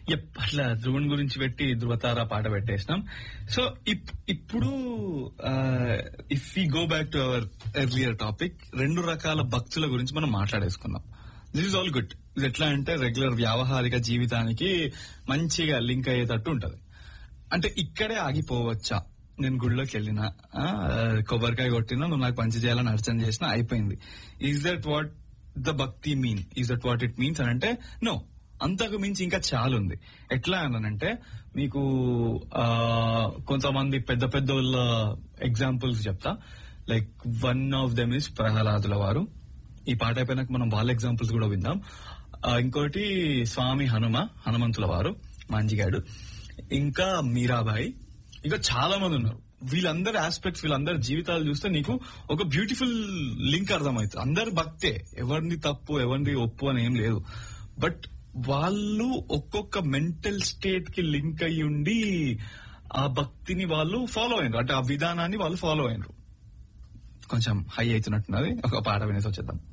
yup, అట్లా ధ్రువుని గురించి పెట్టి ధృవతార పాట పెట్టేసినాం సో ఇప్- ఇప్పుడు if we go back to our earlier topic రెండు రకాల భక్తుల గురించి మనం మాట్లాడేసుకున్నాం దిస్ ఇస్ ఆల్ గుడ్ ఇది ఎట్లా అంటే రెగ్యులర్ వ్యావహారిక జీవితానికి మంచిగా లింక్ అయ్యేటట్టు ఉంటది అంటే ఇక్కడే ఆగిపోవచ్చా నేను గుడిలోకి వెళ్ళినా ఆ, కొబ్బరికాయ కొట్టినా నువ్వు నాకు పంచి చేయాలని అర్చన చేసినా అయిపోయింది ఈజ్ దట్ వాట్ ద భక్తి mean is that what it means అని అంటే నో అంతకు మించి ఇంకా చాలా ఉంది ఎట్లా అనంటే మీకు ఆ, కొంతమంది పెద్ద పెద్ద ఎగ్జాంపుల్స్ చెప్తా like one of them is ప్రహ్లాదుల వారు ఈ పాట అయిపోయినాక మనం వాళ్ళ ఎగ్జాంపుల్స్ కూడా విందాం ఆ, ఇంకోటి స్వామి హనుమ హనుమంతుల వారు మాంజిగాడు ఇంకా మీరాబాయి ఇంకా చాలా మంది ఉన్నారు వీళ్ళందరి ఆస్పెక్ట్స్ వీళ్ళందరి జీవితాలు చూస్తే నీకు ఒక బ్యూటిఫుల్ లింక్ అర్థమవుతుంది అందరు భక్తే ఎవరిని తప్పు ఎవరిని ఒప్పు అని ఏం లేదు బట్ వాళ్ళు ఒక్కొక్క మెంటల్ స్టేట్ కి లింక్ అయ్యి ఉండి ఆ భక్తిని వాళ్ళు ఫాలో అయినారు అంటే ఆ విధానాన్ని వాళ్ళు ఫాలో అయినారు కొంచెం హై అవుతున్నట్టున్నది ఒక పాట వినేసి వచ్చేద్దాం